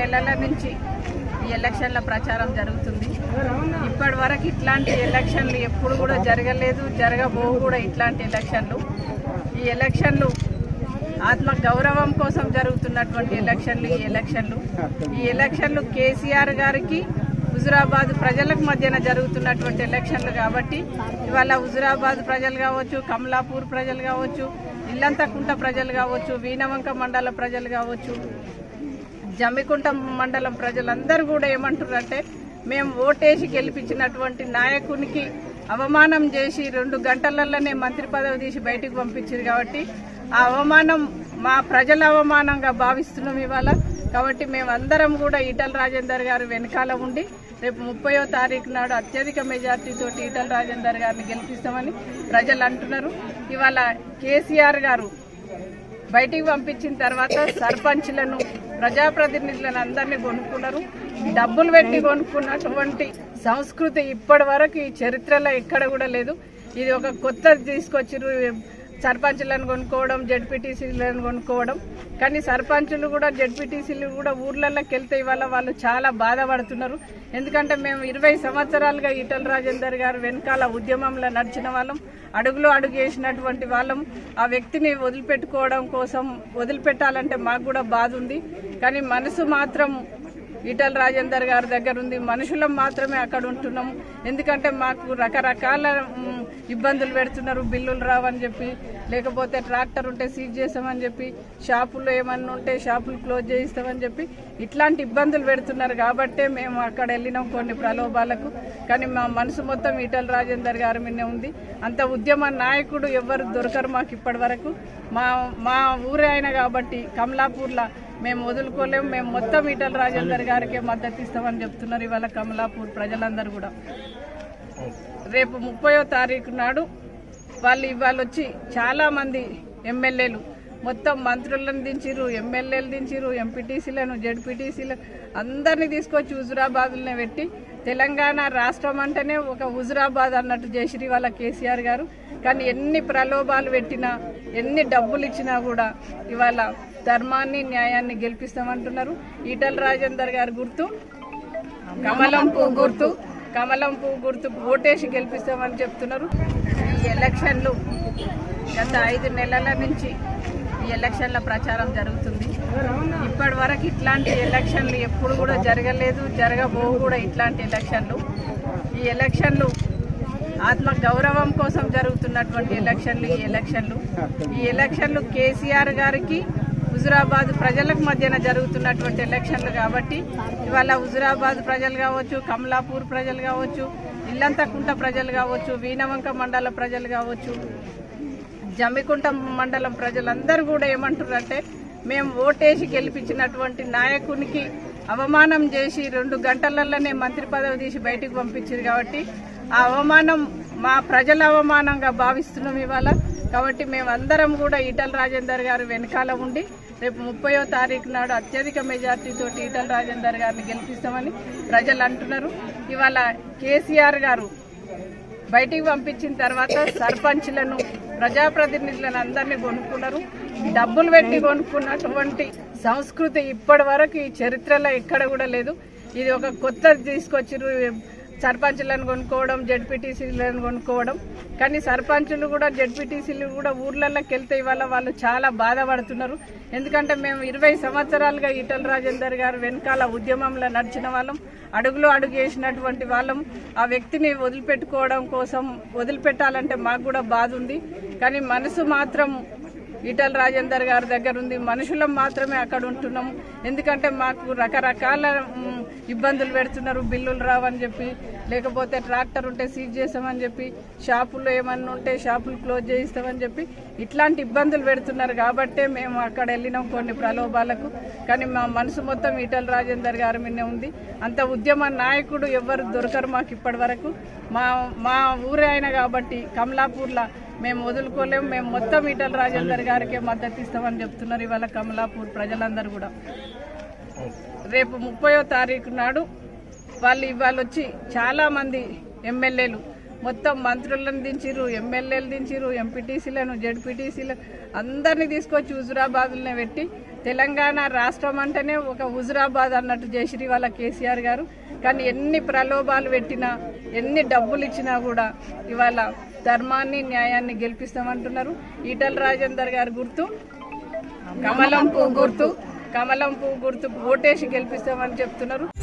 నెలల నుంచి ఈ ఎలక్షన్ల ప్రచారం జరుగుతుంది ఇప్పటి వరకు ఇట్లాంటి ఎలక్షన్లు ఎప్పుడు కూడా జరగలేదు జరగబోవు కూడా ఇట్లాంటి ఎలక్షన్లు ఈ ఎలక్షన్లు ఆత్మ గౌరవం కోసం జరుగుతున్నటువంటి ఎలక్షన్లు ఈ ఎలక్షన్లు ఈ ఎలక్షన్లు కేసీఆర్ గారికి హుజురాబాద్ ప్రజలకు మధ్యన జరుగుతున్నటువంటి ఎలక్షన్లు కాబట్టి ఇవాళ హుజురాబాద్ ప్రజలు కావచ్చు కమలాపూర్ ప్రజలు కావచ్చు ఇల్లంతకుంట ప్రజలు కావచ్చు వీణవంక మండల ప్రజలు కావచ్చు జమ్మికుంట మండలం ప్రజలందరూ కూడా ఏమంటున్నారంటే మేము ఓటేసి గెలిపించినటువంటి నాయకునికి అవమానం చేసి రెండు గంటలలోనే మంత్రి పదవి తీసి బయటికి పంపించారు కాబట్టి ఆ అవమానం మా ప్రజల అవమానంగా భావిస్తున్నాం ఇవాళ కాబట్టి మేమందరం కూడా ఈటల రాజేందర్ గారు వెనకాల ఉండి రేపు ముప్పయో తారీఖు నాడు అత్యధిక మెజార్టీతో ఈటల రాజేందర్ గారిని గెలిపిస్తామని ప్రజలు అంటున్నారు ఇవాళ కేసీఆర్ గారు బయటికి పంపించిన తర్వాత సర్పంచ్లను ప్రజాప్రతినిధులను అందరినీ కొనుక్కున్నారు డబ్బులు పెట్టి కొనుక్కున్నటువంటి సంస్కృతి ఇప్పటి వరకు ఈ చరిత్రలో ఎక్కడ కూడా లేదు ఇది ఒక కొత్తది తీసుకొచ్చిర్రు సర్పంచులను కొనుక్కోవడం జడ్పీటీసీలను కొనుక్కోవడం కానీ సర్పంచులు కూడా జడ్పీటీసీలు కూడా ఊర్లలోకి వెళ్తే ఇవాళ వాళ్ళు చాలా బాధపడుతున్నారు ఎందుకంటే మేము ఇరవై సంవత్సరాలుగా ఈటల రాజేందర్ గారు వెనకాల ఉద్యమంలో నడిచిన వాళ్ళం అడుగులో అడుగు వేసినటువంటి వాళ్ళం ఆ వ్యక్తిని వదిలిపెట్టుకోవడం కోసం వదిలిపెట్టాలంటే మాకు కూడా బాధ ఉంది కానీ మనసు మాత్రం ఈటల రాజేందర్ గారి దగ్గర ఉంది మనుషులం మాత్రమే అక్కడ ఉంటున్నాం ఎందుకంటే మాకు రకరకాల మ్, ఇబ్బందులు పెడుతున్నారు బిల్లులు రావని చెప్పి లేకపోతే ట్రాక్టర్ ఉంటే సీజ్ చేస్తామని చెప్పి షాపుల్లో ఏమన్నా ఉంటే షాపులు క్లోజ్ చేయిస్తామని చెప్పి ఇట్లాంటి ఇబ్బందులు పెడుతున్నారు కాబట్టే మేము అక్కడ వెళ్ళినాం కొన్ని ప్రలోభాలకు కానీ మా మనసు మొత్తం ఈటల రాజేందర్ గారి మీదనే ఉంది అంత ఉద్యమ నాయకుడు ఎవరు దొరకరు మాకు ఇప్పటి వరకు మా మా ఊరే ఆయన కాబట్టి కమలాపూర్లో మేము వదులుకోలేము మేము మొత్తం ఈటల రాజేందర్ గారికే మద్దతు ఇస్తామని చెప్తున్నారు ఇవాళ కమలాపూర్ ప్రజలందరూ కూడా రేపు ముప్పయో తారీఖు నాడు వాళ్ళు ఇవాళ వచ్చి చాలా మంది ఎమ్మెల్యేలు మొత్తం మంత్రులను దించిరు ఎమ్మెల్యేలు దించిరు ఎంపీటీసీలను జడ్పీటీసీలను అందరినీ తీసుకొచ్చి హుజురాబాద్లోనే పెట్టి తెలంగాణ రాష్ట్రం అంటేనే ఒక హుజురాబాద్ అన్నట్టు చేసిరు ఇవాళ కేసీఆర్ గారు కానీ ఎన్ని ప్రలోభాలు పెట్టినా ఎన్ని డబ్బులు ఇచ్చినా కూడా ఇవాళ ధర్మాన్ని న్యాయాన్ని గెలిపిస్తామంటున్నారు ఈటల రాజేందర్ గారి గుర్తు కమలం పువ్వు గుర్తు కమలం పువ్వు గుర్తు ఓటేసి గెలిపిస్తామని చెప్తున్నారు ఈ ఎలక్షన్లు గత ఐదు నెలల నుంచి ఈ ఎలక్షన్ల ప్రచారం జరుగుతుంది ఇప్పటి వరకు ఇట్లాంటి ఎలక్షన్లు ఎప్పుడు కూడా జరగలేదు జరగబోవు కూడా ఇట్లాంటి ఎలక్షన్లు ఈ ఎలక్షన్లు ఆత్మ గౌరవం కోసం జరుగుతున్నటువంటి ఎలక్షన్లు ఈ ఎలక్షన్లు ఈ ఎలక్షన్లు కేసీఆర్ గారికి హుజురాబాద్ ప్రజలకు మధ్యన జరుగుతున్నటువంటి ఎలక్షన్లు కాబట్టి ఇవాళ హుజురాబాద్ ప్రజలు కావచ్చు కమలాపూర్ ప్రజలు కావచ్చు ఇల్లంతకుంట ప్రజలు కావచ్చు వీణవంక మండల ప్రజలు కావచ్చు జమ్మికుంట మండలం ప్రజలందరూ కూడా ఏమంటున్నారంటే మేము ఓటేసి గెలిపించినటువంటి నాయకునికి అవమానం చేసి రెండు గంటలలోనే మంత్రి పదవి తీసి బయటికి పంపించారు కాబట్టి ఆ అవమానం మా ప్రజల అవమానంగా భావిస్తున్నాం ఇవాళ కాబట్టి మేమందరం కూడా ఈటల రాజేందర్ గారు వెనకాల ఉండి రేపు ముప్పయో తారీఖు నాడు అత్యధిక మెజార్టీతో ఈటల రాజేందర్ గారిని గెలిపిస్తామని ప్రజలు అంటున్నారు ఇవాళ కేసీఆర్ గారు బయటికి పంపించిన తర్వాత సర్పంచ్లను ప్రజాప్రతినిధులను అందరినీ కొనుక్కున్నారు డబ్బులు పెట్టి కొనుక్కున్నటువంటి సంస్కృతి ఇప్పటి వరకు ఈ చరిత్రలో ఎక్కడ కూడా లేదు ఇది ఒక కొత్తది తీసుకొచ్చిర్రు సర్పంచులను కొనుక్కోవడం జడ్పీటీసీలను కొనుక్కోవడం కానీ సర్పంచులు కూడా జడ్పీటీసీలు కూడా ఊర్లలోకి వెళ్తే ఇవాళ వాళ్ళు చాలా బాధపడుతున్నారు ఎందుకంటే మేము ఇరవై సంవత్సరాలుగా ఈటల రాజేందర్ గారు వెనకాల ఉద్యమంలో నడిచిన వాళ్ళం అడుగులో అడుగు వేసినటువంటి వాళ్ళం ఆ వ్యక్తిని వదిలిపెట్టుకోవడం కోసం వదిలిపెట్టాలంటే మాకు కూడా బాధ ఉంది కానీ మనసు మాత్రం ఈటల రాజేందర్ గారి దగ్గర ఉంది మనుషులం మాత్రమే అక్కడ ఉంటున్నాం ఎందుకంటే మాకు రకరకాల మ్, ఇబ్బందులు పెడుతున్నారు బిల్లులు రావని చెప్పి లేకపోతే ట్రాక్టర్ ఉంటే సీజ్ చేస్తామని చెప్పి షాపుల్లో ఏమన్నా ఉంటే షాపులు క్లోజ్ చేయిస్తామని చెప్పి ఇట్లాంటి ఇబ్బందులు పెడుతున్నారు కాబట్టే మేము అక్కడ వెళ్ళినాం కొన్ని ప్రలోభాలకు కానీ మా మనసు మొత్తం ఈటల రాజేందర్ గారి మీదనే ఉంది అంత ఉద్యమ నాయకుడు ఎవరు దొరకరు మాకు ఇప్పటి వరకు మా మా ఊరే ఆయన కాబట్టి కమలాపూర్లో మేము వదులుకోలేము మేము మొత్తం ఈటల రాజేందర్ గారికే మద్దతు ఇస్తామని చెప్తున్నారు ఇవాళ కమలాపూర్ ప్రజలందరూ కూడా రేపు ముప్పయో తారీఖు నాడు వాళ్ళు ఇవాళ వచ్చి చాలా మంది ఎమ్మెల్యేలు మొత్తం మంత్రులను దించిరు ఎమ్మెల్యేలు దించిరు ఎంపీటీసీలను జడ్పీటీసీలను అందరినీ తీసుకొచ్చి హుజురాబాద్లోనే పెట్టి తెలంగాణ రాష్ట్రం అంటేనే ఒక హుజురాబాద్ అన్నట్టు జయశ్రీ వాళ్ళ కేసీఆర్ గారు కానీ ఎన్ని ప్రలోభాలు పెట్టినా ఎన్ని డబ్బులు ఇచ్చినా కూడా ఇవాళ ధర్మాన్ని న్యాయాన్ని గెలిపిస్తామంటున్నారు ఈటల రాజేందర్ గారు గుర్తు కమలం పువ్వు గుర్తు కమలం పువ్వు గుర్తు ఓటేసి గెలిపిస్తామని చెప్తున్నారు